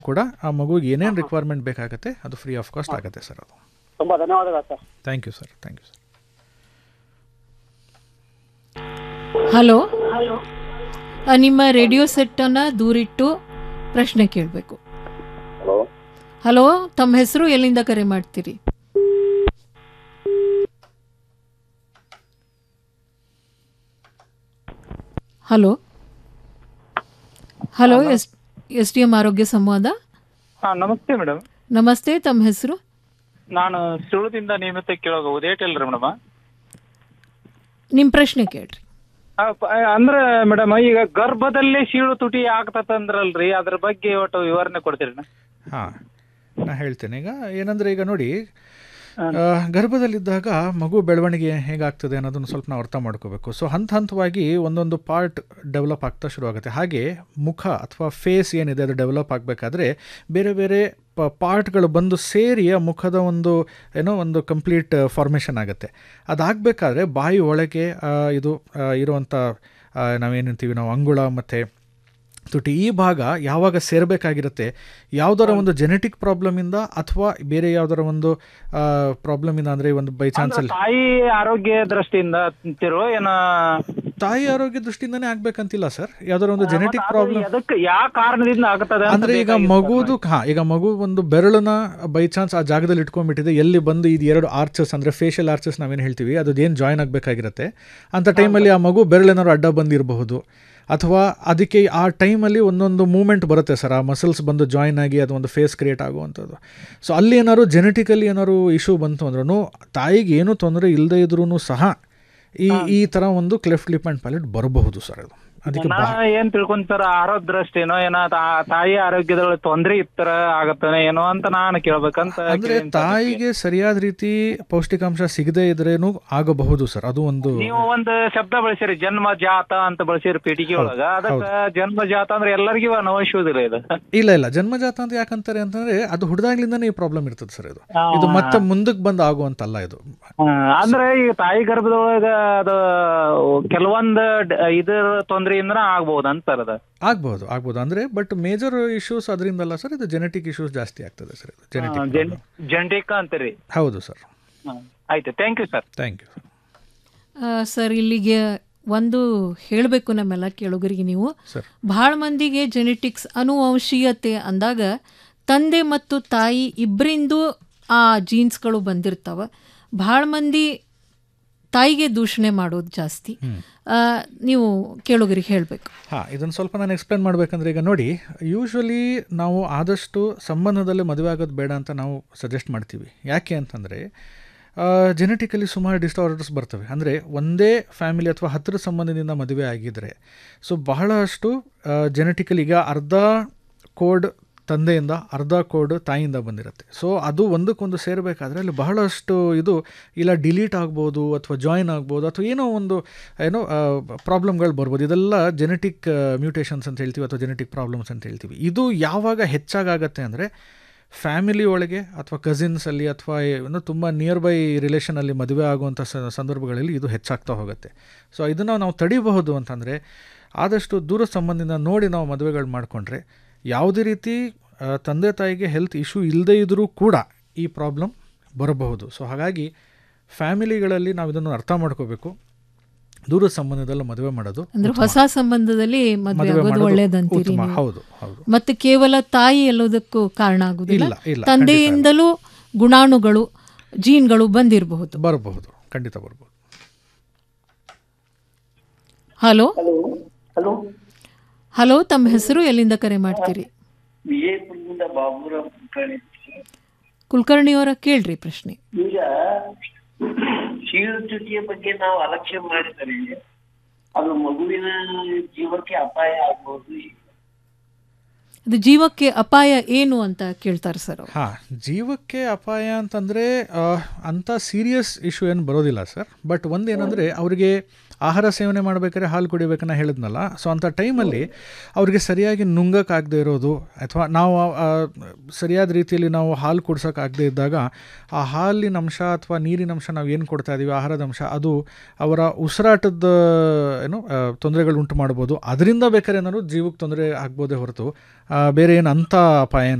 ಕೂಡ ಆ ಮಗುಗೆ ಏನೇನು ರಿಕ್ವೈರ್ಮೆಂಟ್ ಬೇಕಾಗುತ್ತೆ ಅದು ಫ್ರೀ ಆಫ್ ಕಾಸ್ಟ್ ಆಗುತ್ತೆ ಸರ್ ಅದು ತುಂಬಾ ಧನ್ಯವಾದಗಳು sir thank you sir thank you sir hello ಆ, ನಿಮ್ಮ ರೇಡಿಯೋ ಸೆಟ್ಟನ್ನು ದೂರಿಟ್ಟು ಪ್ರಶ್ನೆ ಕೇಳಬೇಕು ಹಲೋ ಹಲೋ ತಮ್ಮ ಹೆಸರು ಎಲ್ಲಿಂದ ಕರೆ ಮಾಡ್ತೀರಿ hello hello yes S D M ಆರೋಗ್ಯ ಸಂವಾದ ಹಾ ನಮಸ್ತೆ ಮೇಡಮ್ ನಮಸ್ತೆ ತಮ್ಮ ಹೆಸರು ನಾನು ಸುಳ್ಳುದಿಂದ ನಿಯಮಿತ ಕೇಳೋದು ಉದೇಟ್ ಇಲ್ರಿ ಮೇಡಮ್ ನಿಮ್ಮ ಪ್ರಶ್ನೆ ಕೇಳ್ರಿ ಅಂದ್ರೆ ಮೇಡಮ್ ಈಗ ಗರ್ಭದಲ್ಲೇ ಸೀಳು ತುಟಿ ಆಗ್ತದಂದ್ರಲ್ರಿ ಅದ್ರ ಬಗ್ಗೆ ಒಟ್ಟು ವಿವರಣೆ ಕೊಡ್ತೀರಿ ಹಾಂ ನಾ ಹೇಳ್ತೇನೆ ಈಗ ಏನಂದರೆ ಈಗ ನೋಡಿ ಆ, ಗರ್ಭದಲ್ಲಿದ್ದಾಗ ಮಗು ಬೆಳವಣಿಗೆ ಹೇಗಾಗ್ತದೆ ಅನ್ನೋದನ್ನು ಸ್ವಲ್ಪ ನಾವು ಅರ್ಥ ಮಾಡ್ಕೋಬೇಕು ಸೊ ಹಂತ ಹಂತವಾಗಿ ಒಂದೊಂದು ಪಾರ್ಟ್ ಡೆವಲಪ್ ಆಗ್ತಾ ಶುರುವಾಗುತ್ತೆ ಹಾಗೆ ಮುಖ ಅಥವಾ ಫೇಸ್ ಏನಿದೆ ಅದು ಡೆವಲಪ್ ಆಗಬೇಕಾದ್ರೆ ಬೇರೆ ಬೇರೆ ಪ ಪಾರ್ಟ್ಗಳು ಬಂದು ಸೇರಿ ಆ ಮುಖದ ಒಂದು ಏನೋ ಒಂದು ಕಂಪ್ಲೀಟ್ ಫಾರ್ಮೇಷನ್ ಆಗುತ್ತೆ ಅದಾಗಬೇಕಾದ್ರೆ ಬಾಯಿ ಒಳಗೆ ಆ, ಇದು ಆ, ಇರುವಂಥ ಆ, ನಾವೇನಂತೀವಿ ನಾವು ಅಂಗುಳ ಮತ್ತು ತುಟಿ ಈ ಭಾಗ ಯಾವಾಗ ಸೇರಬೇಕಾಗಿರುತ್ತೆ ಯಾವುದರ ಒಂದು ಜೆನೆಟಿಕ್ ಪ್ರಾಬ್ಲಮಿಂದ ಅಥವಾ ಬೇರೆ ಯಾವುದರ ಒಂದು ಪ್ರಾಬ್ಲಮಿಂದ ಅಂದರೆ ಒಂದು ಬೈ ಚಾನ್ಸಲ್ಲಿ ತಾಯಿ ಆರೋಗ್ಯ ದೃಷ್ಟಿಯಿಂದ ತಿರೋ ಏನ ತಾಯಿ ಆರೋಗ್ಯ ದೃಷ್ಟಿಯಿಂದನೇ ಆಗ್ಬೇಕಂತಿಲ್ಲ ಸರ್ ಯಾವ್ದಾರ ಒಂದು ಜೆನೆಟಿಕ್ ಪ್ರಾಬ್ಲಮ್ ಅದಕ್ಕೆ ಯಾವ ಕಾರಣದಿಂದ ಆಗ್ತದೆ ಅಂತ ಅಂದ್ರೆ ಈಗ ಬೇಕಾಗಿತ್ತು ಮಗುದು ಹಾ ಈಗ ಮಗು ಒಂದು ಬೆರಳನ್ನ ಬೈ ಚಾನ್ಸ್ ಆ ಜಾಗದಲ್ಲಿ ಇಟ್ಕೊಂಡ್ಬಿಟ್ಟಿದೆ ಎಲ್ಲಿ ಬಂದು ಇದು ಎರಡು ಆರ್ಚಸ್ ಅಂದ್ರೆ ಫೇಶಿಯಲ್ ಆರ್ಚಸ್ ನಾವೇನು ಹೇಳ್ತೀವಿ ಅದು ಏನು ಜಾಯ್ನ್ ಆಗಬೇಕಾಗಿರುತ್ತೆ ಅಂತ ಟೈಮಲ್ಲಿ ಆ ಮಗು ಬೆರಳೇನಾದ್ರು ಅಡ್ಡ ಬಂದಿರಬಹುದು ಅಥವಾ ಅದಕ್ಕೆ ಆ ಟೈಮಲ್ಲಿ ಒಂದೊಂದು ಮೂಮೆಂಟ್ ಬರುತ್ತೆ ಸರ್ ಆ ಮಸಲ್ಸ್ ಬಂದು ಜಾಯ್ನ್ ಆಗಿ ಅದು ಒಂದು ಫೇಸ್ ಕ್ರಿಯೇಟ್ ಆಗುವಂಥದ್ದು ಸೊ ಅಲ್ಲಿ ಏನಾದ್ರು ಜೆನೆಟಿಕಲಿ ಏನಾದ್ರು ಇಶ್ಯೂ ಬಂತು ಅಂದ್ರೂ ತಾಯಿಗೆ ಏನೂ ತೊಂದರೆ ಇಲ್ಲದೆ ಇದ್ರೂ ಸಹ ಈ ಈ ಥರ ಒಂದು ಕ್ಲೆಫ್ಟ್ ಲಿಪ್ ಆ್ಯಂಡ್ ಪ್ಯಾಲೆಟ್ ಬರಬಹುದು ಸರ್ ಅದು ಅದಕ್ಕೆ ನಾ ಬಾ ಏನ್ ತಿಳ್ಕೊಂತಾರ ಆರೋಗ್ಯ ದೃಷ್ಟಿನೋ ಏನ ತಾ- ತಾಯಿ ಆರೋಗ್ಯದಲ್ಲಿ ತೊಂದ್ರೆ ಇತ್ತರ ಆಗತ್ತಾನೆ ಏನೋ ಅಂತ ನಾನು ಕೇಳ್ಬೇಕಂತ ಅಂದ್ರೆ ಕೇಳೀನಿ ಸರ್. ತಾಯಿಗೆ ಸರಿಯಾದ ರೀತಿ ಪೌಷ್ಟಿಕಾಂಶ ಸಿಗದೇ ಇದ್ರೇನು ಆಗಬಹುದು ಸರ್ ಅದು ಒಂದು ನೀವು ಒಂದು ಶಬ್ದ ಬಳಸಿರಿ ಜನ್ಮ ಜಾತ ಅಂತ ಬಳಸಿರಿ ಪೀಠಿಗೆ ಒಳಗ ಅದಕ್ಕ ಜನ್ಮ ಜಾತ ಅಂದ್ರೆ ಎಲ್ಲರಿಗೂ ಅನವಶ್ಯದಿಲ್ಲ ಇದು ಇಲ್ಲ ಇಲ್ಲ ಜನ್ಮಜಾತ ಅಂತ ಯಾಕಂತಾರೆ ಅಂತಂದ್ರೆ ಅದು ಹುಡ್ದಾಗ್ಲಿಂದಾನೇ ಈ ಪ್ರಾಬ್ಲಮ್ ಇರ್ತದೆ ಸರ್ ಇದು ಹಾ. ಇದು ಮತ್ತೆ ಮುಂದಕ್ಕೆ ಬಂದು ಆಗುವಂತಲ್ಲ ಇದು ಹಾ, ಅಂದ್ರೆ ಈಗ ತಾಯಿ ಗರ್ಭದೊಳಗ ಅದು ಕೆಲವೊಂದು ಡ- ಇದ್ರ ತೊಂದ್ರೆಯಿಂದ ಆಗ್ಬಹುದು ಅಂತಾರ ಅದ ಆಗ್ಬಹುದು ಆಗ್ಬಹುದು ಅಂದ್ರೆ ಬಟ್ ಮೇಜರ್ ಇಶ್ಯೂಸ್ ಅದರಿಂದಲ್ಲ ಸರ್ ಇದು ಜೆನೆಟಿಕ್ ಇಶ್ಯೂಸ್ ಜಾಸ್ತಿ ಆಗ್ತದೆ ಸರ್ ಇದು ಜೆನೆಟಿಕ್ ಜೆನೆಟಿಕ್ ಅಂತೀರಿ ಹೌದು ಸರ್ ಹಾ. ಆಯ್ತು thank you sir thank you ಆ, ಸರ್ ಇಲ್ಲಿಗೆ ಒಂದು ಹೇಳಬೇಕು ನಮ್ಮೆಲ್ಲ ಕೇಳುಗರಿಗೆ ನೀವು ಸರ್ ಭಾಳ ಮಂದಿಗೆ ಜೆನೆಟಿಕ್ಸ್ ಅನುವಂಶೀಯತೆ ಅಂದಾಗ ತಂದೆ ಮತ್ತು ತಾಯಿ ಇಬ್ಬರಿಂದು ಆ ಜೀನ್ಸ್ಗಳು ಬಂದಿರ್ತಾವ ಭಾಳ ಮಂದಿ ತಾಯಿಗೆ ದೂಷಣೆ ಮಾಡೋದು ಜಾಸ್ತಿ ಆ, ನೀವು ಕೇಳುಗರಿಗೆ ಹೇಳಬೇಕು ಹಾಂ ಇದನ್ನು ಸ್ವಲ್ಪ ನಾನು ಎಕ್ಸ್ಪ್ಲೇನ್ ಮಾಡಬೇಕಂದ್ರೆ ಈಗ ನೋಡಿ ಯೂಶ್ವಲಿ ನಾವು ಆದಷ್ಟು ಸಂಬಂಧದಲ್ಲಿ ಮದುವೆ ಆಗೋದು ಬೇಡ ಅಂತ ನಾವು ಸಜೆಸ್ಟ್ ಮಾಡ್ತೀವಿ ಯಾಕೆ ಅಂತಂದರೆ ಜೆನೆಟಿಕಲಿ ಸುಮಾರು ಡಿಸ್ಟಾರ್ಡರ್ಸ್ ಬರ್ತವೆ ಅಂದರೆ ಒಂದೇ ಫ್ಯಾಮಿಲಿ ಅಥವಾ ಹತ್ತಿರ ಸಂಬಂಧದಿಂದ ಮದುವೆ ಆಗಿದ್ದರೆ ಸೊ ಬಹಳಷ್ಟು ಜೆನೆಟಿಕಲಿ ಈಗ ಅರ್ಧ ಕೋಡ್ ತಂದೆಯಿಂದ ಅರ್ಧ ಕೋಡ್ ತಾಯಿಯಿಂದ ಬಂದಿರುತ್ತೆ ಸೊ ಅದು ಒಂದಕ್ಕೊಂದು ಸೇರಬೇಕಾದ್ರೆ ಅಲ್ಲಿ ಬಹಳಷ್ಟು ಇದು ಇಲ್ಲ ಡಿಲೀಟ್ ಆಗ್ಬೋದು ಅಥವಾ ಜಾಯಿನ್ ಆಗ್ಬೋದು ಅಥವಾ ಏನೋ ಒಂದು ಏನೋ ಪ್ರಾಬ್ಲಮ್ಗಳು ಬರ್ಬೋದು ಇದೆಲ್ಲ ಜೆನೆಟಿಕ್ ಮ್ಯೂಟೇಷನ್ಸ್ ಅಂತ ಹೇಳ್ತೀವಿ ಅಥವಾ ಜೆನೆಟಿಕ್ ಪ್ರಾಬ್ಲಮ್ಸ್ ಅಂತ ಹೇಳ್ತೀವಿ ಇದು ಯಾವಾಗ ಹೆಚ್ಚಾಗತ್ತೆ ಅಂದರೆ ಫ್ಯಾಮಿಲಿ ಒಳಗೆ ಅಥವಾ ಕಸಿನ್ಸಲ್ಲಿ ಅಥವಾ ಏನು ತುಂಬ ನಿಯರ್ ಬೈ ರಿಲೇಷನಲ್ಲಿ ಮದುವೆ ಆಗುವಂಥ ಸ ಸಂದರ್ಭಗಳಲ್ಲಿ ಇದು ಹೆಚ್ಚಾಗ್ತಾ ಹೋಗುತ್ತೆ ಸೊ ಇದನ್ನು ನಾವು ತಡಿಬಹುದು ಅಂತಂದರೆ ಆದಷ್ಟು ದೂರ ಸಂಬಂಧದಿಂದ ನೋಡಿ ನಾವು ಮದುವೆಗಳು ಮಾಡಿಕೊಂಡ್ರೆ ಯಾವುದೇ ರೀತಿ ಆ, ತಂದೆ ತಾಯಿಗೆ ಹೆಲ್ತ್ ಇಶ್ಯೂ ಇಲ್ಲದೇ ಇದ್ದರೂ ಕೂಡ ಈ ಪ್ರಾಬ್ಲಮ್ ಬರಬಹುದು ಸೊ ಹಾಗಾಗಿ ಫ್ಯಾಮಿಲಿಗಳಲ್ಲಿ ನಾವು ಇದನ್ನು ಅರ್ಥ ಮಾಡ್ಕೋಬೇಕು ದೂರ ಸಂಬಂಧದಲ್ಲಿ ಮದುವೆ ಮಾಡೋದು ಅಂದ್ರೆ ಉತ್ತಮ. ಹೊಸ ಸಂಬಂಧದಲ್ಲಿ ಮದುವೆ ಮದುವೆ ಆಗೋದು ಮಾಡೋದು ಒಳ್ಳೇದಂತೀರಿ ಉತ್ತಮ. ನೀವು. ಹೌದು ಹೌದು ಮತ್ತೆ ಕೇವಲ ತಾಯಿ ಎಲ್ಲದಕ್ಕೂ ಕಾರಣ ಆಗುದಿಲ್ಲ ಇಲ್ಲ, ಇಲ್ಲ, ತಂದೆಯಿಂದಲೂ ಗುಣಾಣುಗಳು ಜೀನ್ಗಳು ಬಂದಿರಬಹುದು ಬರಬಹುದು ಖಂಡಿತ ಬರ್ಬೋದು ಹಲೋ ಹಲೋ ಹಲೋ ತಮ್ಮ ಹೆಸರು ಎಲ್ಲಿಂದ ಕರೆ ಮಾಡ್ತೀರಿ ವಿಜಯಪುರದಿಂದ ಬಾಬುರಾವ್ ಕುಲಕರ್ಣಿ ಕುಲಕರ್ಣಿಯವರ ಕೇಳ್ರಿ ಪ್ರಶ್ನೆ ಈಗ ತುಟಿಯ ಬಗ್ಗೆ ನಾವು ಅಲಕ್ಷ್ಯ ಮಾಡಿದರೆ ಅದು ಮಗುವಿನ ಜೀವಕ್ಕೆ ಅಪಾಯ ಆಗ್ಬಹುದು ಅದು ಜೀವಕ್ಕೆ ಅಪಾಯ ಏನು ಅಂತ ಕೇಳ್ತಾರೆ ಸರ್ ಅವ್ರು. ಹಾಂ ಜೀವಕ್ಕೆ ಅಪಾಯ ಅಂತಂದರೆ ಅಂಥ ಸೀರಿಯಸ್ ಇಶ್ಯೂ ಏನು ಬರೋದಿಲ್ಲ ಸರ್ ಬಟ್ ಒಂದೇನೆಂದರೆ ಅವರಿಗೆ ಆಹಾರ ಸೇವನೆ ಮಾಡಬೇಕಾದ್ರೆ ಹಾಲು ಕುಡಿಬೇಕನ್ನ ಹೇಳಿದ್ನಲ್ಲ ಸೊ ಅಂಥ ಟೈಮಲ್ಲಿ ಅವ್ರಿಗೆ ಸರಿಯಾಗಿ ನುಂಗಕ್ಕಾಗದೇ ಇರೋದು ಅಥವಾ ನಾವು ಆ, ಸರಿಯಾದ ರೀತಿಯಲ್ಲಿ ನಾವು ಹಾಲು ಕುಡ್ಸೋಕ್ಕಾಗದೇ ಇದ್ದಾಗ ಆ ಹಾಲಿನ ಅಂಶ ಅಥವಾ ನೀರಿನ ಅಂಶ ನಾವು ಏನು ಕೊಡ್ತಾ ಇದ್ದೀವಿ ಆಹಾರದ ಅಂಶ ಅದು ಅವರ ಉಸಿರಾಟದ ಏನು ತೊಂದರೆಗಳು ಉಂಟು ಮಾಡ್ಬೋದು ಅದರಿಂದ ಬೇಕಾದ್ರೆ ಏನಾದ್ರು ಜೀವಕ್ಕೆ ತೊಂದರೆ ಆಗ್ಬೋದೇ ಹೊರತು ಆ, ಬೇರೆ ಏನು ಅಂಥ ಅಪಾಯ